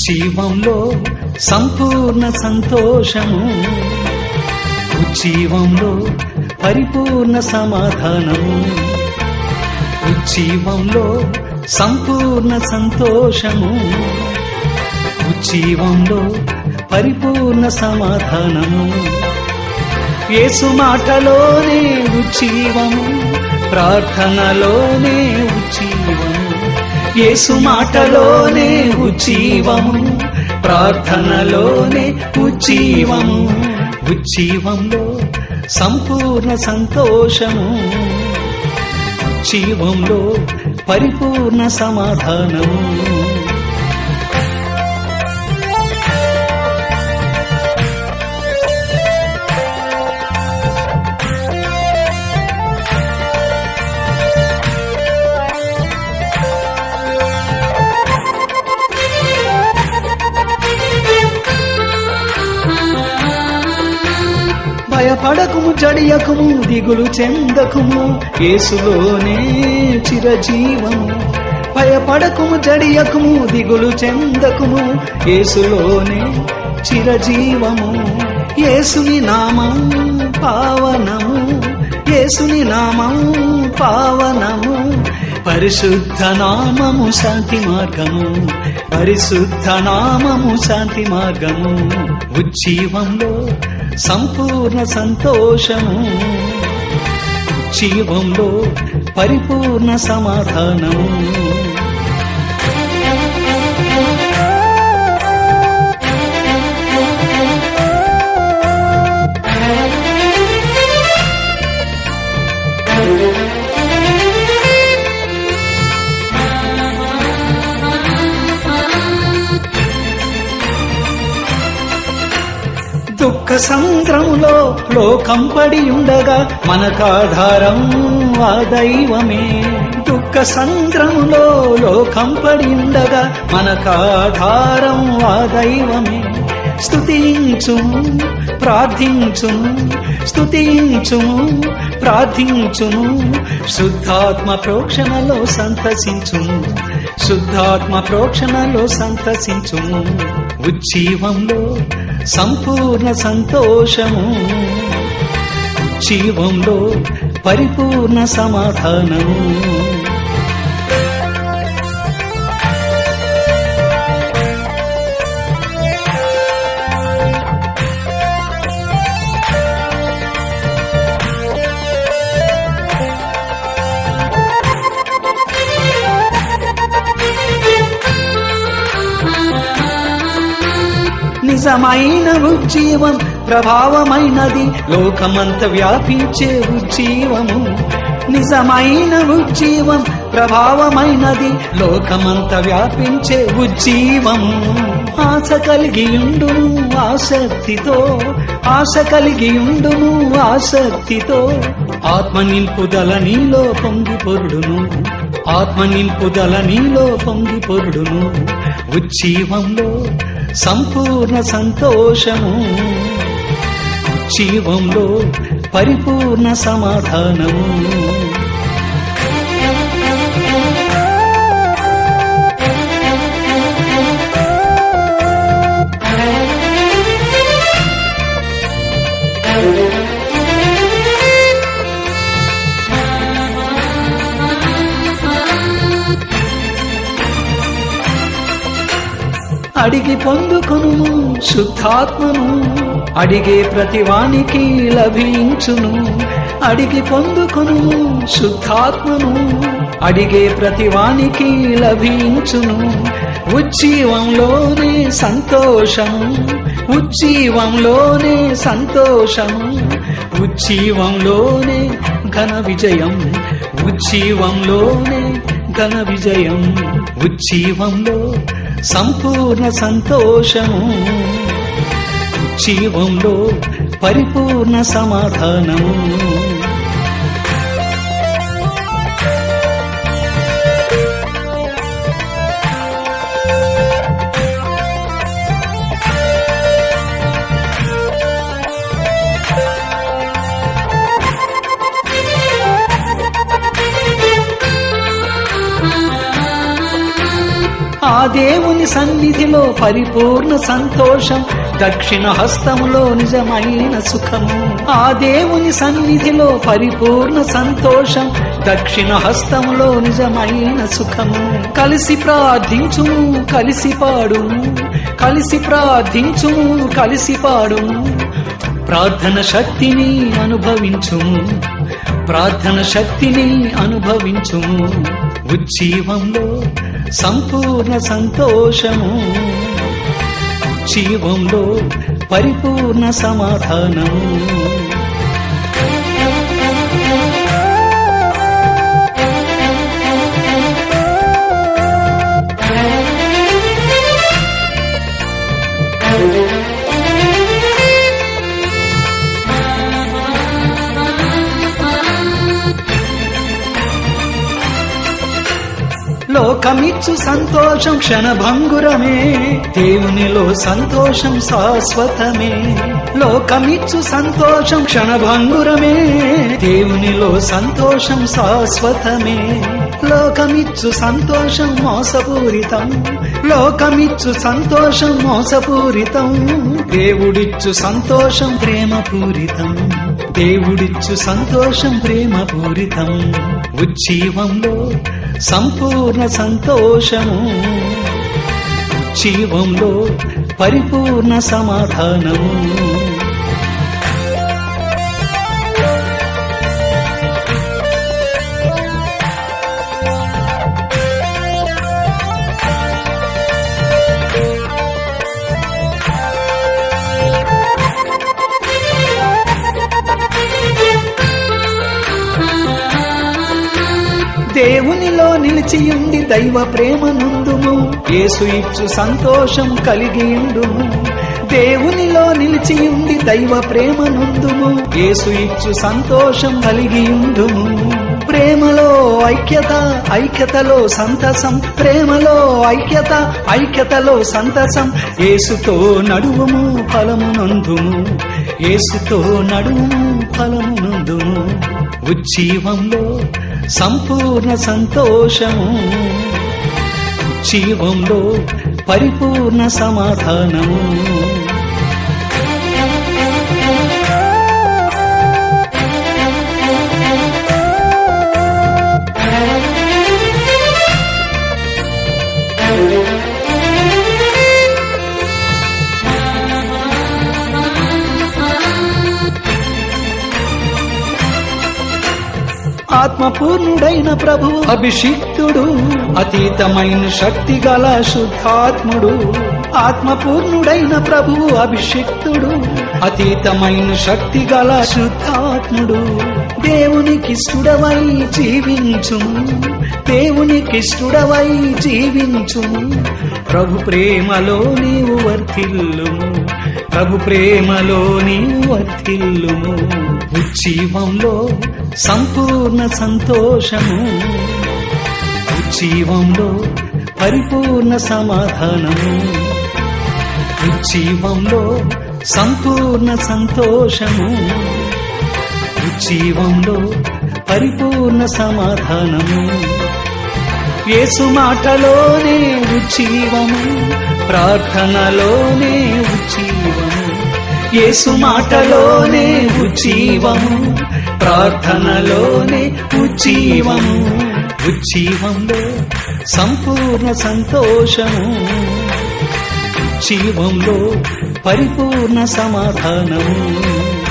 ఉజ్జీవంలో సంపూర్ణ సంతోషము ఉజ్జీవంలో పరిపూర్ణ సమాధానము ఉజ్జీవంలో సంపూర్ణ సంతోషము ఉజ్జీవంలో పరిపూర్ణ సమాధానము యేసు మాటలోనే ఉజ్జీవము ప్రార్థనలోనే ఉజ్జీవము యేసు మాటలోనే ఉజ్జీవము ప్రార్థనలోనే ఉజ్జీవము ఉజ్జీవంలో సంపూర్ణ సంతోషము జీవంలో పరిపూర్ణ సమాధానము భయపడకుము జడియకుము దిగులు చెందకుము యేసులోనే చిరజీవము భయపడకుము జడియకుము దిగులు చెందకుము యేసులోనే చిరజీవము యేసుని నామం పావనము యేసుని నామం పావనము పరిశుద్ధ నామము శాంతి మార్గము పరిశుద్ధ నామము శాంతి మార్గము ఉజ్జీవంలో సంపూర్ణ సంతోషము జీవంలో పరిపూర్ణ సమాధానము దుఃఖ సముద్రములో లోకం పడి ఉండగా మనకాధారం ఆ దైవమే దుఃఖ సంద్రములో లోకం పడి ఉండగా మనకాధారం ఆ దైవమే స్తుతించుము ప్రార్థించుము స్తుతించుము ప్రార్థించుము శుద్ధాత్మ ప్రోక్షణలో సంతసించుము శుద్ధాత్మ ప్రోక్షణలో సంతసించుము ఉజ్జీవంలో సంపూర్ణ సంతోషము జీవంలో పరిపూర్ణ సమాధానము నిజమైన ఉజ్జీవం ప్రభావమైనది లోకమంత వ్యాపించే ఉజ్జీవము నిజమైన ఉజ్జీవం ప్రభావమైనది లోకమంత వ్యాపించే ఉజ్జీవము ఆశ కలిగి ఉండును ఆసక్తితో ఆశ కలిగి ఉండును ఆసక్తితో ఆత్మ నింపుదల నీలో పొంగి పొరుడును ఆత్మ నింపుదల నీలో పొంగి పొరుడును ఉజ్జీవంలో సంపూర్ణ సంతోషము జీవంలో పరిపూర్ణ సమాధానము అడిగి పొందుకొను శుద్ధాత్మను అడిగే ప్రతివానికి లభించును అడిగి పొందుకొను శుద్ధాత్మను అడిగే ప్రతివానికి లభించును ఉజ్జీవంలోనే సంతోషము ఉజ్జీవంలోనే సంతోషము ఉజ్జీవంలోనే ఘన విజయం ఉజ్జీవంలోనే ఘన విజయం ఉజ్జీవంలో సంపూర్ణ సంతోషము జీవంలో పరిపూర్ణ సమాధానము దేవుని సన్నిధిలో పరిపూర్ణ సంతోషం దక్షిణ హస్తములో నిజమైన సుఖము ఆ దేవుని సన్నిధిలో పరిపూర్ణ సంతోషం దక్షిణ హస్తములో నిజమైన సుఖము కలిసి ప్రార్థించుము కలిసి పాడుము కలిసి ప్రార్థించుము కలిసి పాడుము ప్రార్థన శక్తిని అనుభవించుము ప్రార్థన శక్తిని అనుభవించుము ఉజ్జీవంలో సంపూర్ణ సంతోషము జీవంలో పరిపూర్ణ సమాధానము లోకమిచ్చు సంతోషం క్షణభంగురమే దేవునిలో సంతోషం శాశ్వతమే లోకమిచ్చు సంతోషం క్షణభంగురమే దేవునిలో సంతోషం శాశ్వతమే లోకమిచ్చు సంతోషం మోసపూరితం లోకమిచ్చు సంతోషం మోసపూరితం దేవుడిచ్చు సంతోషం ప్రేమపూరితం దేవుడిచ్చు సంతోషం ప్రేమపూరితం ఉజ్జీవంలో సంపూర్ణ సంతోషము జీవంలో పరిపూర్ణ సమాధానము దేవునిలో నిలిచియుండి దైవ ప్రేమ నుండుము యేసు ఇచ్చు సంతోషం కలిగియుండుము దేవునిలో నిలిచియుండి దైవ ప్రేమ నుండుము యేసు ఇచ్చు సంతోషం కలిగియుండుము ప్రేమలో ఐక్యత ఐక్యతలో సంతసం ప్రేమలో ఐక్యత ఐక్యతలో సంతసం యేసుతో నడువుము ఫలము నందుము యేసుతో నడువుము ఫలము నందుము ఉజ్జీవంలో సంపూర్ణ సంతోషము జీవంలో పరిపూర్ణ సమాధానము ఆత్మపూర్ణుడైన ప్రభువు అభిషిక్తుడు అతీతమైన శక్తి గల శుద్ధాత్ముడు ఆత్మపూర్ణుడైన ప్రభువు అభిషిక్తుడు అతీతమైన శక్తి గల శుద్ధాత్ముడు దేవునికిష్టుడవై జీవించుము దేవునికిష్టుడవై జీవించుము ప్రభు ప్రేమలో నీవు వర్ధిల్లుము ప్రభు ప్రేమలో నీవు వర్ధిల్లుము ఉజ్జీవంలో సంపూర్ణ సంతోషము ఉజ్జీవంలో పరిపూర్ణ సమాధానము ఉజ్జీవంలో సంపూర్ణ సంతోషము ఉజ్జీవంలో పరిపూర్ణ సమాధానము యేసు మాటలోనే ఉజ్జీవము ప్రార్థనలోనే ఉజ్జీవము యేసు మాటలోనే ఉజ్జీవము ప్రార్థనలోనే ఉజ్జీవము ఉజ్జీవంలో సంపూర్ణ సంతోషము జీవంలో పరిపూర్ణ సమాధానము